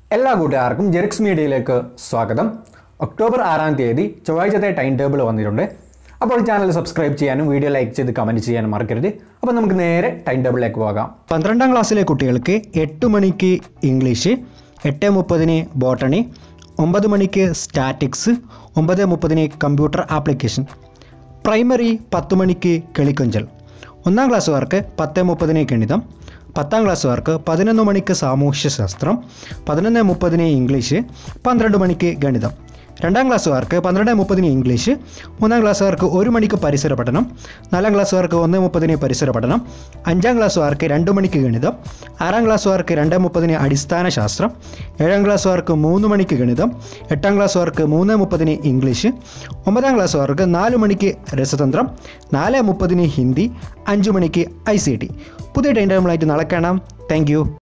എല്ലാ കൂട്ടുകാർക്കും ജെറിക്സ് മീഡിയയിലേക്ക് സ്വാഗതം ഒക്ടോബർ ആറാം തീയതി ചൊവ്വാഴ്ചത്തെ ടൈം ടേബിൾ വന്നിട്ടുണ്ട് അപ്പോൾ ചാനൽ സബ്സ്ക്രൈബ് ചെയ്യാനും വീഡിയോ ലൈക്ക് ചെയ്ത് കമൻറ്റ് ചെയ്യാനും മറക്കരുത് അപ്പോൾ നമുക്ക് നേരെ ടൈം ടേബിളിലേക്ക് പോകാം പന്ത്രണ്ടാം ക്ലാസ്സിലെ കുട്ടികൾക്ക് എട്ട് മണിക്ക് ഇംഗ്ലീഷ് എട്ട് മുപ്പതിന് ബോട്ടണി ഒമ്പത് മണിക്ക് സ്റ്റാറ്റിക്സ് ഒമ്പത് മുപ്പതിന് കമ്പ്യൂട്ടർ ആപ്ലിക്കേഷൻ പ്രൈമറി പത്ത് മണിക്ക് കിളിക്കൊഞ്ചൽ ഒന്നാം ക്ലാസ്സുകാർക്ക് പത്ത് മുപ്പതിന് ഗണിതം പത്താം ക്ലാസ്സുകാർക്ക് പതിനൊന്ന് മണിക്ക് സാമൂഹ്യശാസ്ത്രം പതിനൊന്ന് മുപ്പതിന് ഇംഗ്ലീഷ് പന്ത്രണ്ട് മണിക്ക് ഗണിതം രണ്ടാം ക്ലാസ്സുകാർക്ക് പന്ത്രണ്ട് മുപ്പതിന് ഇംഗ്ലീഷ് മൂന്നാം ക്ലാസ്സുകാർക്ക് ഒരു മണിക്ക് പരിസര പഠനം നാലാം ക്ലാസ്സുകാർക്ക് ഒന്ന് മുപ്പതിന് പരിസര പഠനം അഞ്ചാം ക്ലാസ്സുകാർക്ക് രണ്ട് മണിക്ക് ഗണിതം ആറാം ക്ലാസ്സുകാർക്ക് രണ്ട് മുപ്പതിന് അടിസ്ഥാന ശാസ്ത്രം ഏഴാം ക്ലാസ്സുകാർക്ക് മൂന്ന് മണിക്ക് ഗണിതം എട്ടാം ക്ലാസ്സുകാർക്ക് മൂന്ന് മുപ്പതിന് ഇംഗ്ലീഷ് ഒമ്പതാം ക്ലാസ്സുകാർക്ക് നാല് മണിക്ക് രസതന്ത്രം നാല് മുപ്പതിന് ഹിന്ദി അഞ്ച് മണിക്ക് ഐ സി ടി പുതിയ ടൈം ടേബിളായിട്ട് നാളെ കാണാം താങ്ക്